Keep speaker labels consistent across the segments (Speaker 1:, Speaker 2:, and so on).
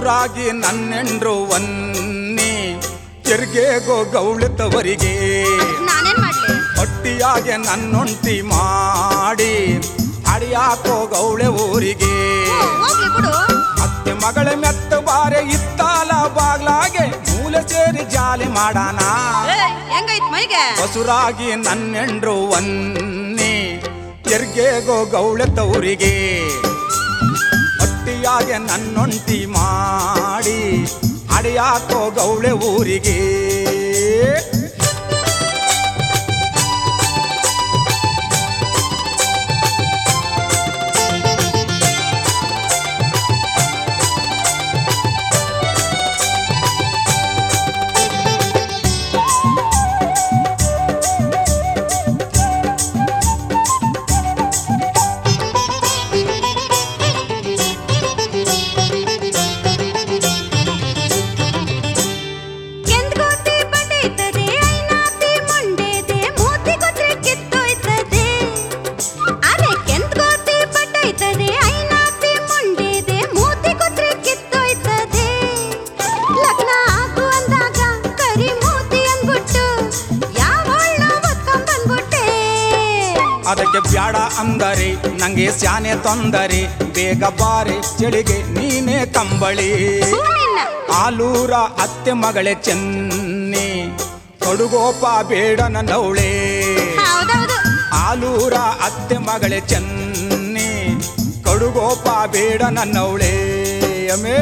Speaker 1: ಬಸುರಾಗಿ ನನ್ನೆಂಡ್ರು ವನ್ನಿ ತೆರಿಗೆಗೋ ಗೌಳಿತವರಿಗೆ
Speaker 2: ನಾನೇನ್ ಮಾಡ್ಲಿ
Speaker 1: ಹೊಟ್ಟಿಯಾಗೆ ನನ್ನೊಂಟಿ ಮಾಡಿ ಅಡಿಯಾಕೋ ಗೌಳೆ ಊರಿಗೆ
Speaker 2: ಹ್ಮ್, ಹೋಗ್ಲಿ ಬಿಡು
Speaker 1: ಅತ್ತೆ ಮಗಳ ಮೆತ್ತ ಬಾರೆ ಇತ್ತಾಲ ಬಾಗ್ಲಾಗೆ ಮೂಲೆ ಸೇರಿ ಜಾಲಿ ಮಾಡಾನ
Speaker 2: ಏಯ್, ಹೆಂಗೈತ್ ಮೈಗೆ
Speaker 1: ಬಸುರಾಗಿ ನನ್ನೆಂಡ್ರು ವನ್ನಿ ತೆರಿಗೆಗೋ ಗೌಳೆ ತವರಿಗೆ ಹೊಟ್ಟಿಯಾಗೆ ನನ್ನೊಂಟಿ ಮಾಡಿ ಅಡಿಯಾಕೋ ಗೌಳೆ ಊರಿಗೆ
Speaker 2: ಕೆಂದ್ಗೋತಿ ಬಡೀತದೆ ಐನಾತಿ ಮುಂಡೆದೆ ಮೂತಿ ಕೊಟ್ರೆ ಕಿತ್ತೋಯ್ತದೆ ಅರೆ ಕೆಂದ್ಗೋತಿ ಬಡೀತದೆ ಐನಾತಿ ಮುಂಡೆದೆ ಮೂತಿ ಕೊಟ್ರೆ ಕಿತ್ತೋಯ್ತದೆ ಲಗ್ನ ಆಗು ಅಂದಾಗ ಕರಿ ಮೂತಿ ಅಂದ್ಬಿಟ್ಟು ಯಾವಳ್ಳ ಒತ್ಕೊಂಡ್ ಬಂದ್ಬಿಟ್ಟೆ
Speaker 1: ಅದಕ್ಕೆ ಬ್ಯಾಡ ಅಂದರೆ ನಂಗೆ ಸ್ಯಾನೆ ತೊಂದರೆ ಬೇಗ ಬಾರೆ ಚಳಿಗೆ ನೀನೇ ಕಂಬಳಿ
Speaker 2: ನಿನ್ನ
Speaker 1: ಆಲೂರ ಅತ್ತೆ ಮಗಳೇ ಚೆನ್ನಿ ಕೊಡುಗೋಪ ಬೇಡ ನನ್ನವಳೆ
Speaker 2: ಹೌದೌದು
Speaker 1: ಆಲೂರ ಅತ್ತೆ ಮಗಳೇ ಚೆನ್ನಿ ಕಡುಗೋಪ ಬೇಡ ನನ್ನವಳೆ ಅಮೇ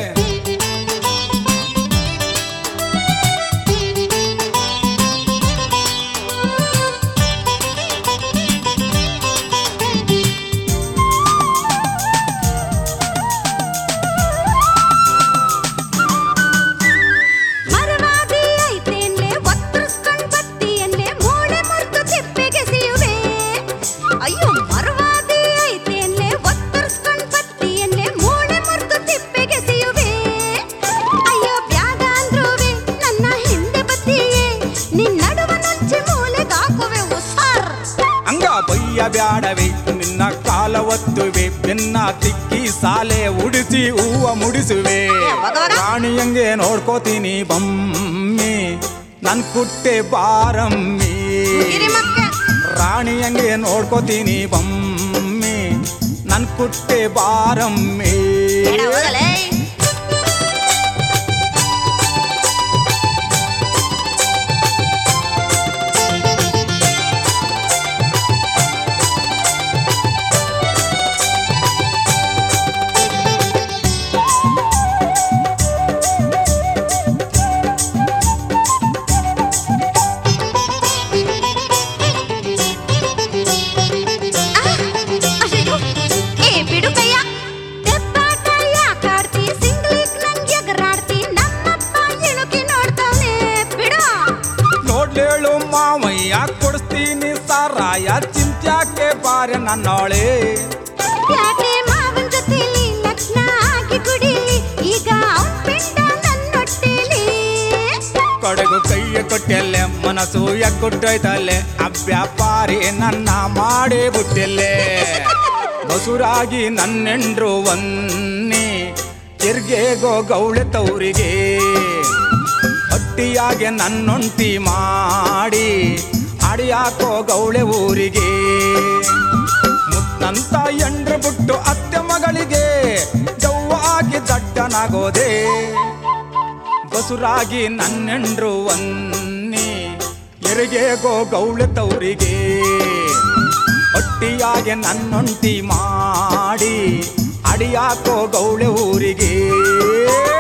Speaker 2: ಮರವಾದಿ ಐತೇನ್ಲೆ ಒತ್ತರಿಸ್ಕೊಂಡ್ ಬತ್ತಿಯನ್ಲೆ ಮೂಳೆ ಮುರ್ದು ತಿಪ್ಪೆಗೆ ಸಿಯುವೆ ಅಯ್ಯೋ ಮರವಾದಿ ಐತೇನ್ಲೆ ಒತ್ತರಿಸ್ಕೊಂಡ್ ಬತ್ತಿಯನ್ಲೆ ಮೂಳೆ ಮುರ್ದು ತಿಪ್ಪೆಗೆ ಸಿಯುವೆ ಅಯ್ಯೋ ಬ್ಯಾಡ ಅಂದ್ರುವೆ ನನ್ನ ಹಿಂದೆ ಬತ್ತಿಯೇ ನಿನ್ ನಡುವ ನುಚ್ಚಿ ಮೂಲೆಗೆ ಹಾಕುವೆ ಉಸಾರ್
Speaker 1: ಹಂಗ ಬಯ್ಯ ಬ್ಯಾಡವೆ ನಿನ್ನ ಕಾಲ ಒತ್ತುವೆ ಬೆನ್ನ ತಿಕ್ಕಿ ಸಾಲೆ ಉಡಿಸಿ ಹೂವ ಮುಡಿಸುವೆ
Speaker 2: ಯಾವಾಗವಾಗ?
Speaker 1: ರಾಣಿಯಂಗೆ ನೋಡ್ಕೋತೀನಿ ಬಮ್ಮಿ ನನ್ ಕುಟ್ಟೆ ಬಾರಮ್ಮಿ
Speaker 2: ಗಿರಿಮಕ್ಕ
Speaker 1: ರಾಣಿಯಂಗೆ ನೋಡ್ಕೋತೀನಿ ಬಮ್ಮಿ ನನ್ ಕುಟ್ಟೆ ಬಾರಮ್ಮಿ
Speaker 2: ಬೇಡ ಹೋಗಲೇ ಅಯ್ಯೋ ಏ ಬಿಡು ಕಯ್ಯ ದೆಬ್ಬಾಟ ಯಾಕಾಡ್ತಿ ಸಿಂಗ್ಲಿಕ್ ನಂಗ್ ಎಗರಾಡ್ತಿ ನಮ್ಮಪ್ಪ ಇಣುಕಿ ನೋಡ್ತಾನೆ ಬಿಡು
Speaker 1: ನೋಡ್ಲೇಳು ಮಾವಯ್ಯ ಕೊಡಿಸ್ತೀನಿ ಸಾರಾಯ ಚಿಂತ್ಯಾಕೆ ಬಾರೆ ನನ್ನೋಳೆ
Speaker 2: ಯಾಕೆ ಮಾವನ್ ಜೊತೆಲಿ ಲಗ್ನ ಆಗಿ ಕುಡಿಲಿ ಈಗ ಅವ್ನ್ ಪಿಂಡ ನನ್ನೊಟ್ಟೆಲಿ
Speaker 1: ಕಡೆಗೂ ಕೈಯ ಕೊಟ್ಟೆಲ್ಲೆ ಮನಸ್ಸು ಎಕ್ಕುಟ್ಟೈತಲ್ಲೆ ಅಭ್ಯಾಪಾರಿ ನನ್ನ ಮಾಡೇ ಬಿಟ್ಟಿಲ್ಲೆ ಬಸುರಾಗಿ ನನ್ನೆಂಡ್ರು ವನ್ನಿ ತಿರ್ಗೇಗೋ ಗೌಳೆ ತವರಿಗೆ ಹೊಟ್ಟಿಯಾಗೆ ನನ್ನೊಂಟಿ ಮಾಡಿ ಅಡಿಯಾಕೋ ಗೌಳೆ ಊರಿಗೆ ಮುತ್ತಂತ ಎಂಡ್ರು ಬಿಟ್ಟು ಅತ್ತೆ ಮಗಳಿಗೆ ಜವ್ವಾಗಿ ದಡ್ಡನಾಗೋದೆ ಬಸುರಾಗಿ ನನ್ನೆಂಡ್ರು ವನ್ನಿ ಎರಿಗೆಗೋ ಗೌಳೆ ತವರಿಗೆ ಹೊಟ್ಟಿಯಾಗೆ ನನ್ನೊಂಟಿ ಮಾಡಿ ಅಡಿಯಾಕೋ ಗೌಳೆ ಊರಿಗೆ